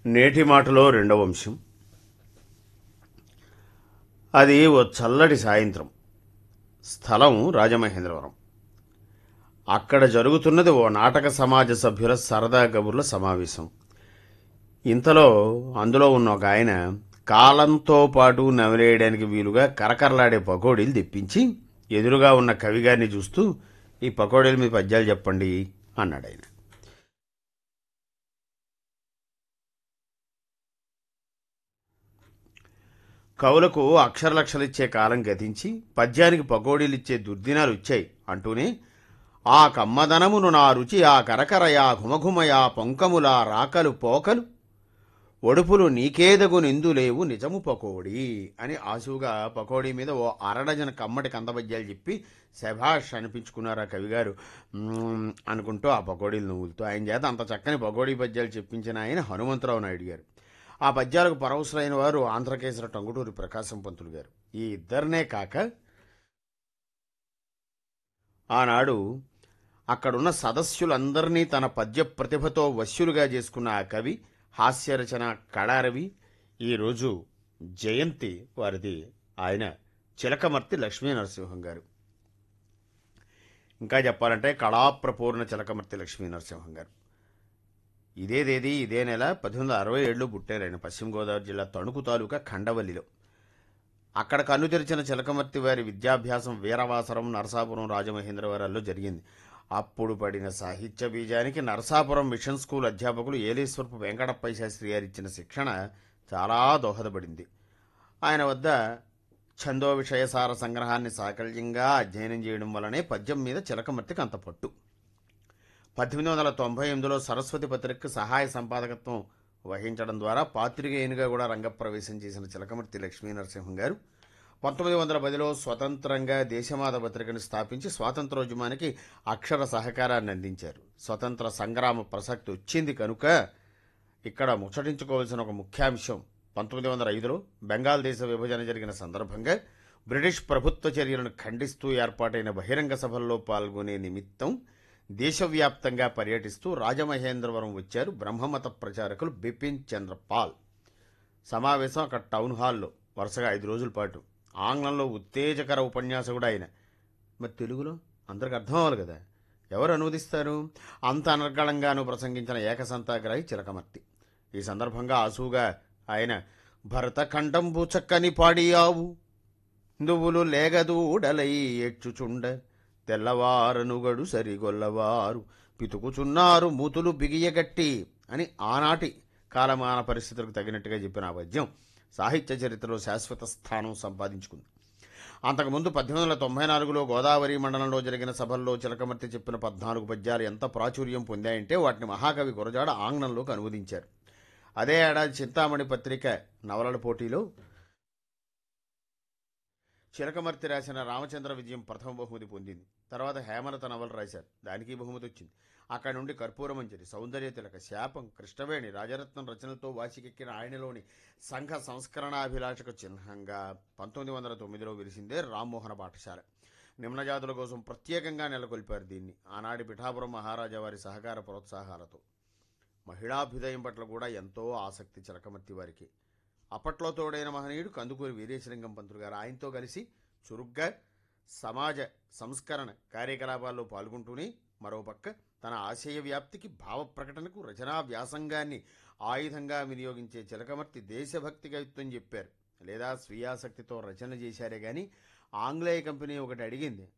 నేటి మాటలో రెండవ అంశం అది ఓ చల్లటి సాయంత్రం స్థలం రాజమహేంద్రవరం అక్కడ జరుగుతున్నది ఓ నాటక సమాజ సభ్యుల సరదా కబుర్ల సమావేశం ఇంతలో అందులో ఉన్న ఒక ఆయన కాలంతో పాటు నవిలేయడానికి వీలుగా కరకరలాడే పకోడీలు తెప్పించి ఎదురుగా ఉన్న కవిగారిని చూస్తూ ఈ పకోడీల మీద పద్యాలు చెప్పండి అన్నాడు ఆయన కవులకు అక్షరలక్షలిచ్చే కాలం గతించి పద్యానికి పకోడీలిచ్చే దుర్దినాలు వచ్చాయి అంటూనే ఆ కమ్మదనమును నా రుచి ఆ కరకరయా ఘుమఘుమయా పొంకములా రాకలు పోకలు ఒడుపులు నీకేదగు నిందులేవు నిజము పకోడీ అని ఆశువుగా పకోడీ మీద ఓ అరడజన కమ్మటి కందపద్యాలు చెప్పి శభాష్ అనిపించుకున్నారు ఆ కవిగారు మ్మ్ అనుకుంటూ ఆ పకోడీలు నువ్వులుతూ ఆయన చేత అంత చక్కని పకోడీ పద్యాలు చెప్పించిన ఆయన హనుమంతరావు నాయుడు గారు ఆ పద్యాలకు పరవశులైన వారు ఆంధ్రకేశ్వర టంగుటూరి ప్రకాశం పంతులు గారు ఈ ఇద్దరినే కాక ఆనాడు అక్కడున్న సదస్యులందరినీ తన పద్య ప్రతిభతో వశ్యులుగా చేసుకున్న ఆ కవి హాస్యరచన కళారవి ఈరోజు జయంతి వారిది ఆయన చిలకమర్తి లక్ష్మీ నరసింహం గారు ఇంకా చెప్పాలంటే కళాప్రపూర్ణ చిలకమర్తి లక్ష్మీ నరసింహం గారు ఇదే తేదీ ఇదే నెల పద్దెనిమిది వందల అరవై ఏళ్ళు పుట్టారాయన పశ్చిమ గోదావరి జిల్లా తణుకు తాలూకా ఖండవల్లిలో అక్కడ కన్ను తెరిచిన చిలకమర్తి వారి విద్యాభ్యాసం వీరవాసరం నరసాపురం రాజమహేంద్రవరాల్లో జరిగింది అప్పుడు పడిన సాహిత్య బీజానికి నరసాపురం మిషన్ స్కూల్ అధ్యాపకులు ఏలేశ్వరపు వెంకటప్పై శాస్త్రి గారు ఇచ్చిన శిక్షణ చాలా దోహదపడింది ఆయన వద్ద ఛందో విషయసార సంగ్రహాన్ని సాకల్యంగా అధ్యయనం చేయడం వల్లనే పద్యం మీద చిలకమర్తికి అంత పట్టు పద్దెనిమిది వందల తొంభై ఎనిమిదిలో సరస్వతి పత్రికకు సహాయ సంపాదకత్వం వహించడం ద్వారా పాత్రికేయునిగా కూడా రంగప్రవేశం చేసిన చిలకమర్తి లక్ష్మీ నరసింహం గారు పంతొమ్మిది వందల పదిలో స్వతంత్రంగా దేశమాత పత్రికను స్థాపించి స్వాతంత్రోద్యమానికి అక్షర సహకారాన్ని అందించారు స్వతంత్ర సంగ్రామ ప్రసక్తి వచ్చింది కనుక ఇక్కడ ముచ్చటించుకోవాల్సిన ఒక ముఖ్యాంశం పంతొమ్మిది వందల ఐదులో బెంగాల్ దేశ విభజన జరిగిన సందర్భంగా బ్రిటిష్ ప్రభుత్వ చర్యలను ఖండిస్తూ ఏర్పాటైన బహిరంగ సభల్లో పాల్గొనే నిమిత్తం దేశవ్యాప్తంగా పర్యటిస్తూ రాజమహేంద్రవరం వచ్చారు బ్రహ్మమత ప్రచారకులు బిపిన్ చంద్ర పాల్ సమావేశం అక్కడ టౌన్ హాల్లో వరుసగా ఐదు రోజుల పాటు ఆంగ్లంలో ఉత్తేజకర ఉపన్యాసకుడు ఆయన మరి తెలుగులో అందరికి అర్థం అవ్వాలి కదా ఎవరు అనువదిస్తారు అంత అనర్గళంగాను ప్రసంగించిన ఏకసంతాగ్రాహి చిలకమర్తి ఈ సందర్భంగా ఆసుగా ఆయన భరత ఖండంబు చక్కని పాడియావు నువ్వులు లేగదూడలై ఎచ్చుచుండ తెల్లవారనుగడు సరిగొల్లవారు పితుకుచున్నారు మూతులు బిగియగట్టి అని ఆనాటి కాలమాన పరిస్థితులకు తగినట్టుగా చెప్పిన ఆ పద్యం సాహిత్య చరిత్రలో శాశ్వత స్థానం సంపాదించుకుంది అంతకుముందు పద్దెనిమిది వందల తొంభై నాలుగులో గోదావరి మండలంలో జరిగిన సభల్లో చిలకమర్తి చెప్పిన పద్నాలుగు పద్యాలు ఎంత ప్రాచుర్యం పొందాయంటే వాటిని మహాకవి గురజాడ ఆంగ్లంలోకి అనువదించారు అదే ఏడాది చింతామణి పత్రిక నవలల పోటీలో చిలకమర్తి రాసిన రామచంద్ర విజయం ప్రథమ బహుమతి పొందింది తర్వాత హేమలత నవల రాశారు దానికి బహుమతి వచ్చింది అక్కడ నుండి కర్పూరమంజరి సౌందర్య తిలక శాపం కృష్ణవేణి రాజరత్నం రచనలతో వాసికెక్కిన ఆయనలోని సంఘ సంస్కరణాభిలాషకు చిహ్నంగా పంతొమ్మిది వందల తొమ్మిదిలో విరిసిందే రామ్మోహన పాఠశాల నిమ్నజాతుల కోసం ప్రత్యేకంగా నెలకొల్పారు దీన్ని ఆనాటి పిఠాపురం మహారాజా వారి సహకార ప్రోత్సాహాలతో మహిళాభ్యుదయం పట్ల కూడా ఎంతో ఆసక్తి చిలకమర్తి వారికి అప్పట్లో తోడైన మహనీయుడు కందుకూరి వీరేశలింగం పంతులు గారు ఆయనతో కలిసి చురుగ్గా సమాజ సంస్కరణ కార్యకలాపాల్లో పాల్గొంటూనే మరోపక్క తన ఆశయ వ్యాప్తికి భావ ప్రకటనకు రచనా వ్యాసంగాన్ని ఆయుధంగా వినియోగించే చిలకమర్తి దేశభక్తి కవిత్వం చెప్పారు లేదా స్వీయాసక్తితో రచన చేశారే గాని ఆంగ్లేయ కంపెనీ ఒకటి అడిగింది